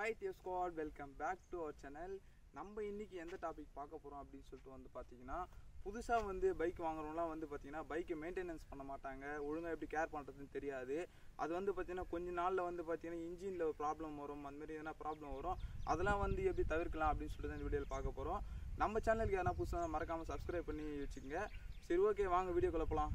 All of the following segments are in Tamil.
hi dear squad welcome back to our channel நம்ம இன்னைக்கு எந்த டாபிக் பார்க்க போகிறோம் அப்படின்னு சொல்லிட்டு வந்து பார்த்தீங்கன்னா புதுசாக வந்து பைக் வாங்குறவங்களாம் வந்து பார்த்தீங்கன்னா பைக்கை மெயின்டெனன்ஸ் பண்ண மாட்டாங்க ஒழுங்காக எப்படி கேர் பண்ணுறதுன்னு தெரியாது அது வந்து பார்த்தீங்கன்னா கொஞ்ச நாளில் வந்து பார்த்தீங்கன்னா இன்ஜினில் ஒரு ப்ராப்ளம் வரும் அந்த மாதிரி எதனா ப்ராப்ளம் வரும் அதெல்லாம் வந்து எப்படி தவிர்க்கலாம் அப்படின்னு சொல்லிட்டு தான் இந்த வீடியோவில் பார்க்க போகிறோம் நம்ம சேனலுக்கு எதனா புதுசாக மறக்காமல் சப்ஸ்கிரைப் பண்ணி வச்சுக்கோங்க சரி ஓகே வாங்க வீடியோ போகலாம்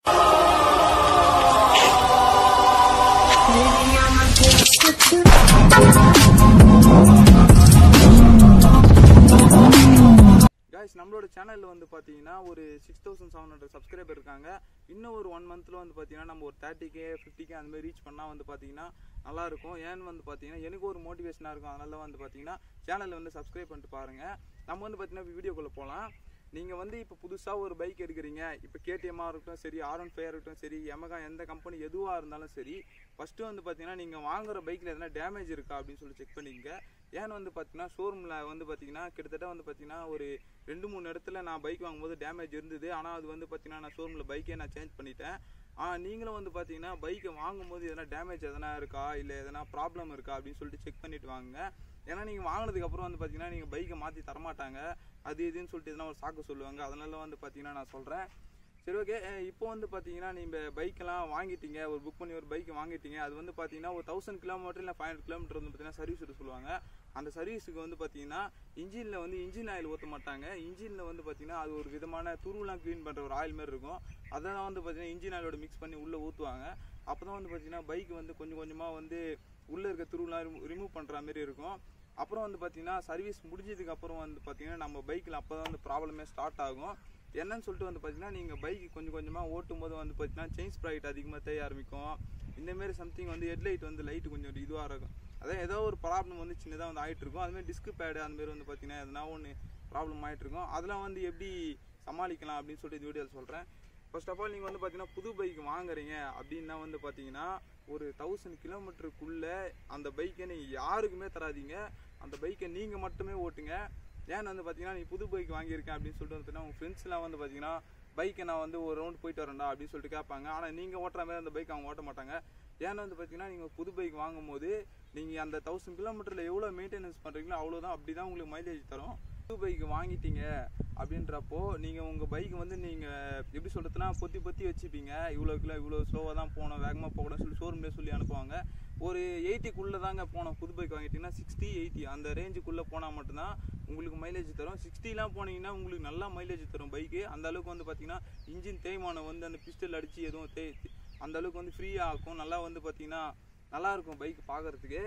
கைஸ் நம்மளோட சேனலில் வந்து பார்த்தீங்கன்னா ஒரு six thousand seven hundred subscriber இருக்காங்க இன்னும் ஒரு ஒன் மந்த்தில் வந்து பார்த்தீங்கன்னா நம்ம ஒரு தேர்ட்டி கே ஃபிஃப்டி கே அந்த மாதிரி ரீச் பண்ணால் வந்து பார்த்தீங்கன்னா நல்லா இருக்கும் ஏன்னு வந்து பார்த்தீங்கன்னா எனக்கு ஒரு மோட்டிவேஷனாக இருக்கும் அதனால வந்து பார்த்தீங்கன்னா சேனலை வந்து சப்ஸ்கிரைப் பண்ணிட்டு பாருங்கள் நம்ம வந்து பார்த்தீங்கன்னா வீடியோக்குள்ளே போகலாம் நீங்கள் வந்து இப்போ புதுசாக ஒரு பைக் எடுக்கிறீங்க இப்போ கேடிஎம்மாக இருக்கட்டும் சரி ஆர் ஒன் ஃபைவ் இருக்கட்டும் சரி எமகா எந்த கம்பெனி எதுவாக இருந்தாலும் சரி ஃபஸ்ட்டு வந்து பார்த்தீங்கன்னா நீங்கள் வாங்குற பைக்கில் எதனா டேமேஜ் இருக்கா அப்படின்னு சொல்லி செக் பண்ணிக்கங்க ஏன்னு வந்து பார்த்தீங்கன்னா ஷோரூமில் வந்து பார்த்தீங்கன்னா கிட்டத்தட்ட வந்து பார்த்தீங்கன்னா ஒரு ரெண்டு மூணு இடத்துல நான் பைக் வாங்கும்போது டேமேஜ் இருந்தது ஆனால் அது வந்து பார்த்தீங்கன்னா நான் ஷோரூமில் பைக்கே நான் சேஞ்ச் பண்ணிட்டேன் ஆ நீங்களும் வந்து பார்த்தீங்கன்னா பைக்கை வாங்கும்போது எதனா டேமேஜ் எதனா இருக்கா இல்லை எதனா ப்ராப்ளம் இருக்கா அப்படின்னு சொல்லிட்டு செக் பண்ணிட்டு வாங்குங்க ஏன்னா நீங்கள் வாங்கினதுக்கு அப்புறம் வந்து பார்த்தீங்கன்னா நீங்கள் பைக்கை மாற்றி தரமாட்டாங்க அது இதுன்னு சொல்லிட்டு எதனா ஒரு சாக்கு சொல்லுவாங்க அதனால வந்து பார்த்தீங்கன்னா நான் சொல்கிறேன் சரி ஓகே இப்போ வந்து பார்த்தீங்கன்னா நீங்கள் பைக்கெல்லாம் வாங்கிட்டீங்க ஒரு புக் பண்ணி ஒரு பைக் வாங்கிட்டீங்க அது வந்து பார்த்தீங்கன்னா ஒரு தௌசண்ட் கிலோமீட்டர் இல்லை ஃபைவ் ஹண்ட்ரட் கிலோமீட்டர் வந்து பார்த்தீங்கன்னா சர்வீஸ் விட சொல்லுவாங்க அந்த சர்வீஸுக்கு வந்து பார்த்தீங்கன்னா இன்ஜினில் வந்து இன்ஜின் ஆயில் ஊற்ற மாட்டாங்க இன்ஜினில் வந்து பார்த்தீங்கன்னா அது ஒரு விதமான துருவெலாம் க்ளீன் பண்ணுற ஒரு ஆயில் மாதிரி இருக்கும் அதெல்லாம் வந்து பார்த்தீங்கன்னா இன்ஜின் ஆயிலோட மிக்ஸ் பண்ணி உள்ளே ஊற்றுவாங்க அப்போ தான் வந்து பார்த்தீங்கன்னா பைக் வந்து கொஞ்சம் கொஞ்சமாக வந்து உள்ளே இருக்க துருவெலாம் ரிமூவ் பண்ணுற மாதிரி இருக்கும் அப்புறம் வந்து பார்த்தீங்கன்னா சர்வீஸ் முடிஞ்சதுக்கு அப்புறம் வந்து பார்த்தீங்கன்னா நம்ம பைக்கில் அப்போ தான் வந்து ப்ராப்ளமே ஸ்டார்ட் ஆகும் என்னன்னு சொல்லிட்டு வந்து பார்த்தீங்கன்னா நீங்கள் பைக் கொஞ்சம் கொஞ்சமாக ஓட்டும் போது வந்து பார்த்தீங்கன்னா செயின் ஸ்ப்ரைட் அதிகமாக தேய ஆரம்பிக்கும் இந்தமாரி சம்திங் வந்து ஹெட்லைட் வந்து லைட் கொஞ்சம் இதுவாக இருக்கும் அதான் ஏதோ ஒரு ப்ராப்ளம் வந்து சின்னதாக வந்து ஆகிட்டு இருக்கும் அதுமாதிரி டிஸ்க் பேடு அந்தமாரி வந்து பார்த்தீங்கன்னா எதனா ஒன்று ப்ராப்ளம் ஆகிட்டு இருக்கும் அதெல்லாம் வந்து எப்படி சமாளிக்கலாம் அப்படின்னு சொல்லிட்டு இந்த வீடியோவில் சொல்கிறேன் ஃபர்ஸ்ட் ஆஃப் ஆல் நீங்கள் வந்து பார்த்தீங்கன்னா புது பைக் வாங்குறீங்க அப்படின்னா வந்து பார்த்தீங்கன்னா ஒரு தௌசண்ட் கிலோமீட்டருக்குள்ளே அந்த பைக்கை நீங்கள் யாருக்குமே தராதீங்க அந்த பைக்கை நீங்கள் மட்டுமே ஓட்டுங்க ஏன்னு வந்து பார்த்தீங்கன்னா நீ புது பைக் வாங்கியிருக்கேன் அப்படின்னு சொல்லிட்டு வந்து உங்கள் ஃப்ரெண்ட்ஸ்லாம் வந்து பார்த்தீங்கன்னா பைக்கை நான் வந்து ஒரு ரவுண்ட் போயிட்டு வரேன்டா அப்படின்னு சொல்லிட்டு கேட்பாங்க ஆனால் நீங்கள் ஓட்டுற மாதிரி அந்த பைக் அவங்க ஓட்ட மாட்டாங்க ஏன்னா வந்து பார்த்தீங்கன்னா நீங்கள் புது பைக் வாங்கும்போது நீங்கள் அந்த தௌசண்ட் கிலோமீட்டரில் எவ்வளோ மெயின்டெனன்ஸ் பண்ணுறீங்களோ அவ்வளோதான் அப்படி தான் உங்களுக்கு மைலேஜ் தரும் புது பைக் வாங்கிட்டீங்க அப்படின்றப்போ நீங்கள் உங்கள் பைக் வந்து நீங்கள் எப்படி சொல்கிறதுனா பொத்தி பொத்தி வச்சுப்பீங்க இவ்வளோ கிலோ இவ்வளோ ஸ்லோவாக தான் போகணும் வேகமாக போகணும்னு சொல்லி ஷோரூம்லேயே சொல்லி அனுப்புவாங்க ஒரு எயிட்டிக்குள்ளே தாங்க போனோம் புது பைக் வாங்கிட்டீங்கன்னா சிக்ஸ்டி எயிட்டி அந்த ரேஞ்சுக்குள்ளே போனால் மட்டும்தான் உங்களுக்கு மைலேஜ் தரும் சிக்ஸ்டிலாம் போனீங்கன்னா உங்களுக்கு நல்லா மைலேஜ் தரும் பைக்கு அந்த அளவுக்கு வந்து பார்த்தீங்கன்னா இன்ஜின் தேய்மானம் வந்து அந்த பிஸ்டல் அடித்து எதுவும் தே அந்த அளவுக்கு வந்து ஃப்ரீயாக ஆக்கும் நல்லா வந்து பார்த்தீங்கன்னா நல்லாயிருக்கும் பைக் பார்க்குறதுக்கு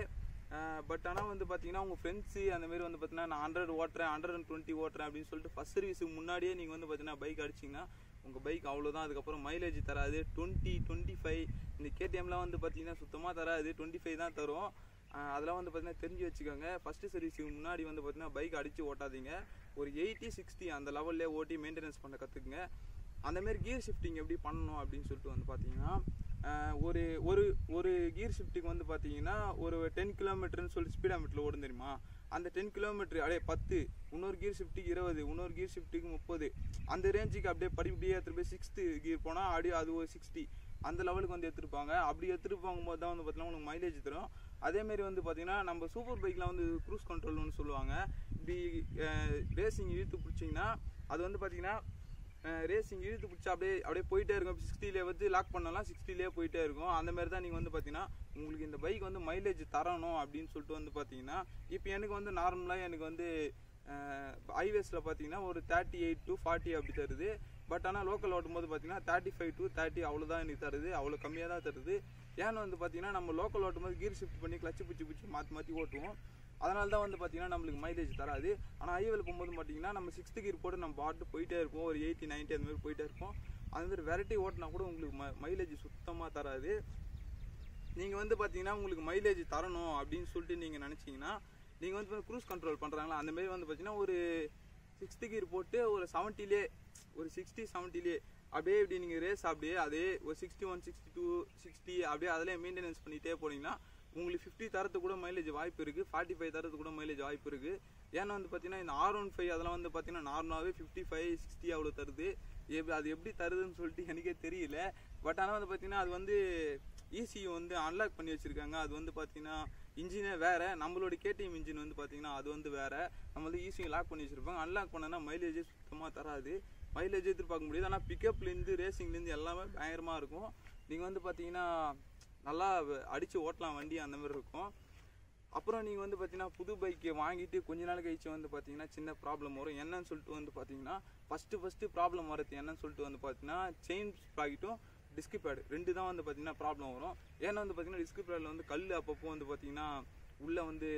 பட் ஆனால் வந்து பார்த்தீங்கன்னா உங்கள் ஃப்ரெண்ட்ஸு அந்தமாரி வந்து பார்த்தீங்கன்னா நான் ஹண்ட்ரட் ஓட்டுறேன் ஹண்ட்ரட் அண்ட் டுவெண்ட்டி ஓட்டுறேன் அப்படின்னு சொல்லிட்டு ஃபஸ்ட் சர்வீஸுக்கு முன்னாடியே நீங்கள் வந்து பார்த்தீங்கன்னா பைக் அடிச்சிங்கன்னா உங்கள் பைக் அவ்வளோதான் அதுக்கப்புறம் மைலேஜ் தராது டுவெண்ட்டி டுவெண்ட்டி ஃபைவ் இந்த கேடிஎம்லாம் வந்து பார்த்தீங்கன்னா சுத்தமாக தராது டுவெண்ட்டி ஃபைவ் தான் தரும் அதெல்லாம் வந்து பார்த்தீங்கன்னா தெரிஞ்சு வச்சுக்கோங்க ஃபஸ்ட்டு சர்வீஸுக்கு முன்னாடி வந்து பார்த்தீங்கன்னா பைக் அடித்து ஓட்டாதீங்க ஒரு எயிட்டி சிக்ஸ்டி அந்த லெவல்லே ஓட்டி மெயின்டெனன்ஸ் பண்ண கற்றுக்குங்க அந்தமாரி கியர் ஷிஃப்டிங் எப்படி பண்ணணும் அப்படின்னு சொல்லிட்டு வந்து பார்த்தீங்கன்னா ஒரு ஒரு ஒரு கியர் ஷிஃப்ட்டுக்கு வந்து பார்த்தீங்கன்னா ஒரு டென் கிலோமீட்டர்னு சொல்லி ஸ்பீடாமீட்டரில் ஓடும் தெரியுமா அந்த டென் கிலோமீட்டர் அப்படியே பத்து இன்னொரு கியர் ஷிஃப்ட்டுக்கு இருபது இன்னொரு கியர் ஷிஃப்ட்டுக்கு முப்பது அந்த ரேஞ்சுக்கு அப்படியே படிப்படியே எடுத்துகிட்டு போய் சிக்ஸ்த்து கியர் போனால் அப்படியே அது ஒரு சிக்ஸ்டி அந்த லெவலுக்கு வந்து எடுத்துருப்பாங்க அப்படி எடுத்துகிட்டு போகும்போது தான் வந்து பார்த்தீங்கன்னா உங்களுக்கு மைலேஜ் தரும் அதேமாரி வந்து பார்த்தீங்கன்னா நம்ம சூப்பர் பைக்கில் வந்து க்ரூஸ் கண்ட்ரோல்னு சொல்லுவாங்க இப்படி ரேசிங் இழுத்து பிடிச்சிங்கன்னா அது வந்து பார்த்தீங்கன்னா ரேசிங் இழுத்து பிடிச்சா அப்படியே அப்படியே போயிட்டே இருக்கும் சிக்ஸ்டிலே வந்து லாக் பண்ணலாம் சிக்ஸ்டிலே போயிட்டே இருக்கும் அந்த மாதிரி தான் நீங்கள் வந்து பார்த்தீங்கன்னா உங்களுக்கு இந்த பைக் வந்து மைலேஜ் தரணும் அப்படின்னு சொல்லிட்டு வந்து பார்த்தீங்கன்னா இப்போ எனக்கு வந்து நார்மலாக எனக்கு வந்து ஹைவேஸில் பார்த்தீங்கன்னா ஒரு தேர்ட்டி எயிட் டு ஃபார்ட்டி அப்படி தருது பட் ஆனால் லோக்கல் ஓட்டும் போது பார்த்தீங்கன்னா தேர்ட்டி ஃபைவ் டு தேர்ட்டி அவ்வளோதான் எனக்கு தருது அவ்வளோ கம்மியாக தான் தருது ஏன்னு வந்து பார்த்தீங்கன்னா நம்ம லோக்கல் ஓட்டும் போது கீர் ஷிஃப்ட் பண்ணி கிளச்சு பிடிச்சி பிடிச்சி மாற்றி மாற்றி ஓட்டுவோம் அதனால தான் வந்து பார்த்தீங்கன்னா நம்மளுக்கு மைலேஜ் தராது ஆனால் ஹைவேல போகும்போது பார்த்தீங்கன்னா நம்ம சிக்ஸ்த்து கீர் போட்டு நம்ம பாட்டு போயிட்டே இருப்போம் ஒரு எயிட்டி நைன்ட்டி அந்த மாதிரி போயிட்டே இருப்போம் அந்த மாதிரி வெரைட்டி ஓட்டினா கூட உங்களுக்கு ம மைலேஜ் சுத்தமாக தராது நீங்கள் வந்து பார்த்தீங்கன்னா உங்களுக்கு மைலேஜ் தரணும் அப்படின்னு சொல்லிட்டு நீங்கள் நினச்சிங்கன்னா நீங்கள் வந்து க்ரூஸ் கண்ட்ரோல் பண்ணுறாங்களா அந்தமாரி வந்து பார்த்தீங்கன்னா ஒரு சிக்ஸ்த்து கீர் போட்டு ஒரு செவன்ட்டிலே ஒரு சிக்ஸ்டி செவன்ட்டிலே அப்படியே இப்படி நீங்கள் ரேஸ் அப்படியே அதே ஒரு sixty one sixty two sixty அப்படியே அதிலே மெயின்டெனன்ஸ் பண்ணிகிட்டே போனீங்கன்னா உங்களுக்கு ஃபிஃப்டி தரத்துக்கு கூட மைலேஜ் வாய்ப்பு இருக்குது ஃபார்ட்டி ஃபைவ் தரத்துக்கு கூட மைலேஜ் வாய்ப்பு இருக்குது ஏன்னா வந்து பார்த்தீங்கன்னா இந்த ஆர் ஒன் ஃபைவ் அதெல்லாம் வந்து பார்த்தீங்கன்னா நார்மலாகவே ஃபிஃப்டி ஃபைவ் சிக்ஸ்டி அவ்வளோ தருது எப்படி அது எப்படி தருதுன்னு சொல்லிட்டு எனக்கே தெரியல பட் ஆனால் வந்து பார்த்தீங்கன்னா அது வந்து ஈஸியை வந்து அன்லாக் பண்ணி வச்சுருக்காங்க அது வந்து பார்த்தீங்கன்னா இன்ஜினே வேற நம்மளோட கேடிஎம் இன்ஜின் வந்து பார்த்தீங்கன்னா அது வந்து வேற நம்ம வந்து ஈஸியாக லாக் பண்ணி வச்சிருப்பாங்க அன்லாக் பண்ணனா மைலேஜே சுத்தமாக தராது மைலேஜ் எதிர்பார்க்க முடியாது ஆனால் பிக்கப்லேருந்து ரேசிங்லேருந்து எல்லாமே பயங்கரமாக இருக்கும் நீங்கள் வந்து பார்த்தீங்கன்னா நல்லா அடித்து ஓட்டலாம் வண்டி அந்த மாதிரி இருக்கும் அப்புறம் நீங்கள் வந்து பார்த்தீங்கன்னா புது பைக்கை வாங்கிட்டு கொஞ்ச நாள் கழிச்சு வந்து பார்த்தீங்கன்னா சின்ன ப்ராப்ளம் வரும் என்னன்னு சொல்லிட்டு வந்து பார்த்தீங்கன்னா ஃபஸ்ட்டு ஃபஸ்ட்டு ப்ராப்ளம் வரது என்னன்னு சொல்லிட்டு வந்து பார்த்தீங்கன்னா செயின் ப்ராக்கெட்டும் டிஸ்க் பேடு ரெண்டு தான் வந்து பார்த்தீங்கன்னா ப்ராப்ளம் வரும் ஏன்னா வந்து பார்த்தீங்கன்னா டிஸ்க் பேடில் வந்து கல் அப்பப்போ வந்து பார்த்தீங்கன்னா உள்ளே வந்து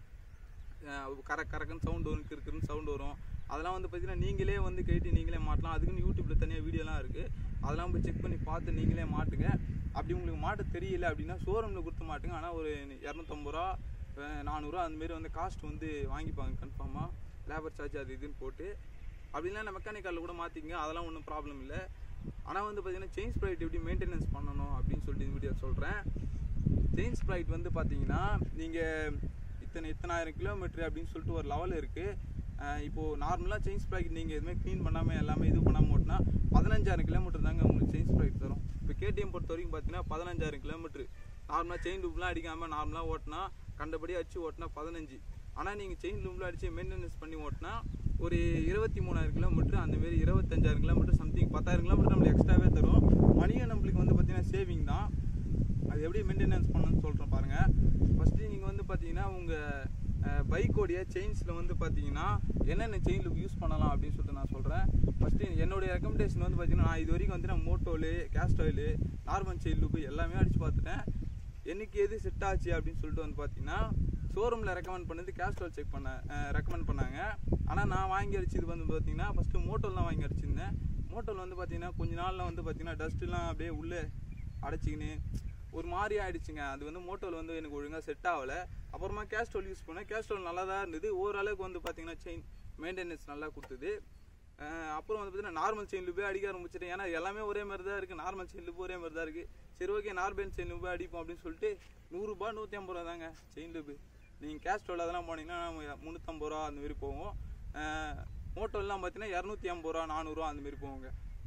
அஹ், கரக் கரக்குன்னு சவுண்ட் வரும் கிறுக்குன்னு சவுண்ட் வரும் அதெல்லாம் வந்து பார்த்தீங்கன்னா நீங்களே வந்து கேட்டு நீங்களே மாட்டலாம் அதுக்குன்னு யூடியூப்பில் தனியாக வீடியோலாம் இருக்குது அதெல்லாம் போய் செக் பண்ணி பார்த்து நீங்களே மாட்டுங்க அப்படி உங்களுக்கு மாட்ட தெரியல அப்படின்னா ஷோரூமில் கொடுத்து மாட்டுங்க ஆனால் ஒரு இரநூத்தம்பது ரூபா அஹ், நானூறுரூவா அந்த மாதிரி வந்து காஸ்ட் வந்து வாங்கிப்பாங்க கன்ஃபார்மாக லேபர் சார்ஜ் அது இதுன்னு போட்டு அப்படின்னா மெக்கானிக்கலில் கூட மாற்றிக்கங்க அதெல்லாம் ஒன்றும் ப்ராப்ளம் இல்லை ஆனால் வந்து பார்த்தீங்கன்னா செயின் ஸ்ப்ரைட் எப்படி மெயின்டெனன்ஸ் பண்ணணும் அப்படின்னு சொல்லிட்டு இந்த வீடியோ சொல்கிறேன் செயின் ஸ்ப்ரைட் வந்து பார்த்தீங்கன்னா நீங்கள் இத்தனை இத்தனாயிரம் கிலோமீட்டர் அப்படின்னு சொல்லிட்டு ஒரு லெவல் இருக்குது இப்போது நார்மலாக செயின் ஸ்ப்ரைட் நீங்கள் எதுவுமே க்ளீன் பண்ணாமல் எல்லாமே இது பண்ணாமல் ஓட்டினா பதினஞ்சாயிரம் கிலோமீட்டர் தாங்க உங்களுக்கு செயின் ஸ்ப்ரைட் தரும் இப்போ கேடிஎம் பொறுத்த வரைக்கும் பார்த்தீங்கன்னா பதினஞ்சாயிரம் கிலோமீட்டர் நார்மலாக செயின் லூப்லாம் அடிக்காமல் நார்மலாக ஓட்டினா கண்டபடி அடிச்சு ஓட்டினா பதினஞ்சு ஆனால் நீங்கள் செயின் லூப்லாம் அடித்து மெயின்டெனன்ஸ் பண்ணி ஓட்டினா ஒரு இருபத்தி மூணாயிரம் கிலோமீட்டர் அந்த மாதிரி இருபத்தஞ்சாயிரம் கிலோமீட்டர் சம்திங் பத்தாயிரம் கிலோமீட்டர் நம்மளுக்கு எக்ஸ்ட்ராவே தரும் மணியும் நம்மளுக்கு வந்து பார்த்தீங்கன்னா சேவிங் தான் அது எப்படி மெயின்டெனன்ஸ் பண்ணணும்னு சொல்கிறேன் பாருங்கள் ஃபஸ்ட்டு நீங்கள் வந்து பார்த்தீங்கன்னா உங்கள் பைக்கோடைய செயின்ஸில் வந்து பார்த்தீங்கன்னா என்னென்ன செயின் லுக் யூஸ் பண்ணலாம் அப்படின்னு சொல்லிட்டு நான் சொல்கிறேன் ஃபஸ்ட்டு என்னுடைய ரெக்கமெண்டேஷன் வந்து பார்த்தீங்கன்னா நான் இது வரைக்கும் வந்து நான் மோட்டோலு கேஸ்ட் ஆயிலு நார்மல் செயின் லுக்கு எல்லாமே அடிச்சு பார்த்துட்டேன் எனக்கு எது செட் ஆச்சு அப்படின்னு சொல்லிட்டு வந்து பார்த்தீங்கன்னா ஷோரூமில் ரெக்கமெண்ட் பண்ணது கேஸ்ட்ரோல் செக் பண்ண ரெக்கமெண்ட் பண்ணாங்க ஆனால் நான் வாங்கி அடிச்சது வந்து பார்த்தீங்கன்னா ஃபஸ்ட்டு மோட்டோல் தான் வாங்கி அடிச்சிருந்தேன் மோட்டோல் வந்து பார்த்தீங்கன்னா கொஞ்ச நாளில் வந்து பார்த்தீங்கன்னா டஸ்ட்டுலாம் அப்படியே உள்ளே அடைச்சிக்கின்னு ஒரு மாதிரி ஆயிடுச்சுங்க அது வந்து மோட்டோவில் வந்து எனக்கு ஒழுங்காக செட் ஆகலை அப்புறமா கேஸ்ட்ரோல் யூஸ் பண்ணேன் கேஸ்ட்ரோல் நல்லா தான் இருந்தது ஓரளவுக்கு வந்து பார்த்தீங்கன்னா செயின் மெயின்டெனன்ஸ் நல்லா கொடுத்தது அஹ் அப்புறம் வந்து பார்த்தீங்கன்னா நார்மல் செயின் லுப்பே அடிக்க ஆரம்பிச்சிட்டேன் ஏன்னா எல்லாமே ஒரே மாதிரி தான் இருக்குது நார்மல் செயின் லுப்பு ஒரே மாதிரி தான் இருக்குது சரி ஓகே நார்மல் செயின் லுப்பு அடிப்போம் அப்படின்னு சொல்லிட்டு நூறுரூபா நூற்றி ஐம்பது ரூபா தாங்க செயின் லுப்பு நீங்கள் கேஸ்ட்ரோல் அதெல்லாம் போனீங்கன்னா நம்ம முந்நூற்றம்பது ரூபா அந்த மாதிரி போவோம் மோட்டோலாம் பார்த்தீங்கன்னா இரநூத்தி ஐம்பது ரூபா நானூறுரூவா அந்த மாதிரி போவோங்க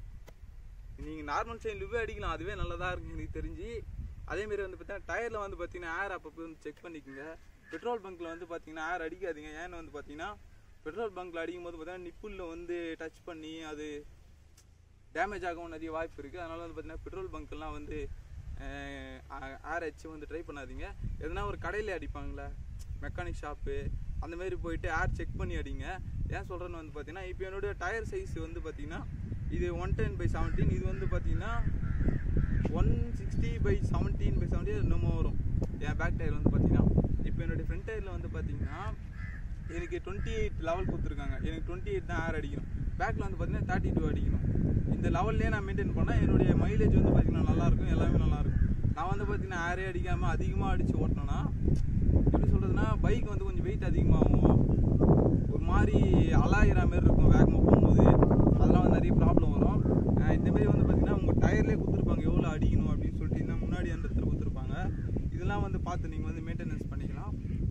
நீங்கள் நார்மல் செயின் லுவே அடிக்கலாம் அதுவே நல்லதாக இருக்கு எனக்கு தெரிஞ்சு அதேமாரி வந்து பார்த்தீங்கன்னா டயரில் வந்து பார்த்தீங்கன்னா ஏர் அப்பப்போ வந்து செக் பண்ணிக்கோங்க பெட்ரோல் பங்க்கில் வந்து பார்த்தீங்கன்னா ஏர் அடிக்காதீங்க ஏன்னு வந்து பார்த்தீங்கன்னா பெட்ரோல் பங்க்கில் அடிக்கும் போது பார்த்தீங்கன்னா நிப்புளில் வந்து டச் பண்ணி அது டேமேஜ் ஆகவும் நிறைய வாய்ப்பு இருக்குது அதனால வந்து பார்த்தீங்கன்னா பெட்ரோல் பங்க்கெல்லாம் வந்து ஏர் அடிச்சு வந்து ட்ரை பண்ணாதீங்க எதனா ஒரு கடையில் அடிப்பாங்களே மெக்கானிக் ஷாப்பு அந்த மாதிரி போயிட்டு ஏர் செக் பண்ணி அடிங்க ஏன் சொல்கிறேன்னு வந்து பார்த்தீங்கன்னா இப்போ என்னுடைய டயர் சைஸ் வந்து பார்த்தீங்கன்னா இது ஒன் டென் பை செவன்டீன் இது வந்து பார்த்தீங்கன்னா one sixty by seventeen by seventeen என்னமோ வரும் என் பேக் டயர் வந்து பார்த்தீங்கன்னா இப்போ என்னுடைய ஃப்ரண்ட் டயரில் வந்து பார்த்தீங்கன்னா எனக்கு டுவெண்ட்டி எயிட் லெவல் கொடுத்துருக்காங்க எனக்கு டுவெண்ட்டி எயிட் தான் ஏர் அடிக்கணும் பேக்கில் வந்து பார்த்தீங்கன்னா தேர்ட்டி டூ அடிக்கணும் இந்த லெவல்லே நான் மெயின்டைன் பண்ணால் என்னுடைய மைலேஜ் வந்து பார்த்தீங்கன்னா நல்லாயிருக்கும் எல்லாமே நல்லாயிருக்கும் நான் வந்து பார்த்தீங்கன்னா ஏரே அடிக்காமல் அதிகமாக அடித்து ஓட்டினேன்னா எப்படி சொல்கிறதுனா பைக் வந்து கொஞ்சம் வெயிட் அதிகமாகும் ஒரு மாதிரி அலாயிற மாதிரி இருக்கும் வேகமாக போகும்போது அதெல்லாம் வந்து நிறைய ப்ராப்ளம் வரும் அஹ் இந்த மாதிரி வந்து பார்த்தீங்கன்னா உங்கள் டயர்லேயே கொடுத்துருப்பாங்க எவ்வளோ அடிக்கணும் அப்படின்னு சொல்லிட்டு இன்னும் முன்னாடி அந்த இடத்துல கொடுத்துருப்பாங்க இதெல்லாம் வந்து பார்த்து நீங்கள் வந்து மெயின்டெனன்ஸ் பண்ணிக்கலாம்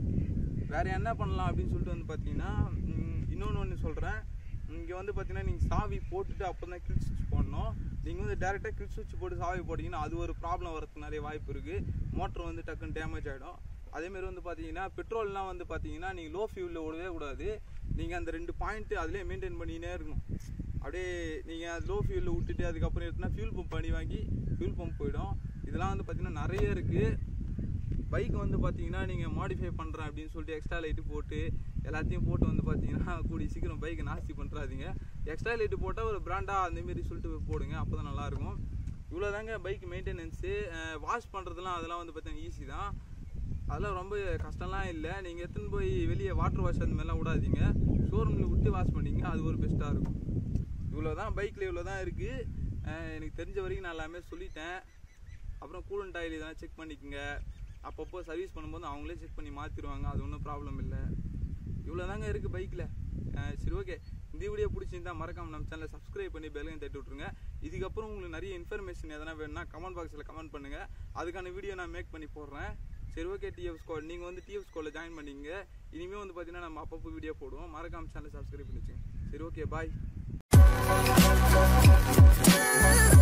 வேற என்ன பண்ணலாம் அப்படின்னு சொல்லிட்டு வந்து பார்த்தீங்கன்னா இன்னொன்று ஒன்று சொல்கிறேன் இங்கே வந்து பார்த்தீங்கன்னா நீங்கள் சாவி போட்டுட்டு அப்போ தான் கில் சுவிட்ச் போடணும் நீங்கள் வந்து டேரெக்டாக கில் சுவிட்ச் போட்டு சாவி போட்டிங்கன்னா அது ஒரு ப்ராப்ளம் வரதுக்கு நிறைய வாய்ப்பு இருக்குது மோட்டர் வந்து டக்குன்னு டேமேஜ் ஆகிடும் அதேமாரி வந்து பார்த்தீங்கன்னா பெட்ரோல்லாம் வந்து பார்த்தீங்கன்னா நீங்கள் லோ ஃபியூலில் ஓடவே கூடாது நீங்கள் அந்த ரெண்டு பாயிண்ட்டு அதிலே மெயின்டைன் பண்ணினே இருக்கணும் அப்படியே நீங்கள் லோ ஃபியூலில் விட்டுட்டு அதுக்கப்புறம் எடுத்துனா ஃபியூல் பம்ப் பண்ணி வாங்கி ஃபியூல் பம்ப் போயிடும் இதெல்லாம் வந்து பார்த்தீங்கன்னா நிறைய இருக்குது பைக் வந்து பார்த்தீங்கன்னா நீங்கள் மாடிஃபை பண்ணுறேன் அப்படின்னு சொல்லிட்டு எக்ஸ்ட்ரா லைட்டு போட்டு எல்லாத்தையும் போட்டு வந்து பார்த்தீங்கன்னா கூடி சீக்கிரம் பைக்கை நாஸ்தி பண்ணுறாதீங்க எக்ஸ்ட்ரா லைட்டு போட்டால் ஒரு பிராண்டாக அந்தமாரி சொல்லிட்டு போடுங்க அப்போ தான் நல்லாயிருக்கும் இவ்வளோதாங்க பைக் மெயின்டெனன்ஸு வாஷ் பண்ணுறதுலாம் அதெல்லாம் வந்து பார்த்தீங்கன்னா ஈஸி தான் அதெல்லாம் ரொம்ப கஷ்டம்லாம் இல்லை நீங்கள் எடுத்துன்னு போய் வெளியே வாட்டர் வாஷ் அந்த மாதிரிலாம் விடாதீங்க ஷோரூமில் விட்டு வாஷ் பண்ணிங்க அது ஒரு பெஸ்ட்டாக இருக்கும் இவ்வளோ தான் பைக்கில் இவ்வளோ தான் இருக்குது எனக்கு தெரிஞ்ச வரைக்கும் நான் எல்லாமே சொல்லிட்டேன் அப்புறம் கூலண்ட் ஆயில் இதெல்லாம் செக் பண்ணிக்கோங்க அப்பப்போ சர்வீஸ் பண்ணும்போது அவங்களே செக் பண்ணி மாற்றிடுவாங்க அது ஒன்றும் ப்ராப்ளம் இல்லை இவ்வளோ தாங்க இருக்குது பைக்கில் சரி ஓகே இந்த வீடியோ பிடிச்சிருந்தா மறக்காம நம்ம சேனலை சப்ஸ்கிரைப் பண்ணி பெல்லையும் தட்டி விட்ருங்க இதுக்கப்புறம் உங்களுக்கு நிறைய இன்ஃபர்மேஷன் எதனா வேணும்னா கமெண்ட் பாக்ஸில் கமெண்ட் பண்ணுங்கள் அதுக்கான வீடியோ நான் மேக் பண்ணி போடுறேன் சரி ஓகே டிஎஃப் ஸ்கோல் நீங்கள் வந்து டிஎஃப் ஸ்கோலில் ஜாயின் பண்ணிங்க இனிமேல் வந்து பார்த்தீங்கன்னா நம்ம அப்பப்போ வீடியோ போடுவோம் மறக்காம சேனலை சப்ஸ்கிரைப் பண்ணி வச்சுங்க சரி ஓகே பாய்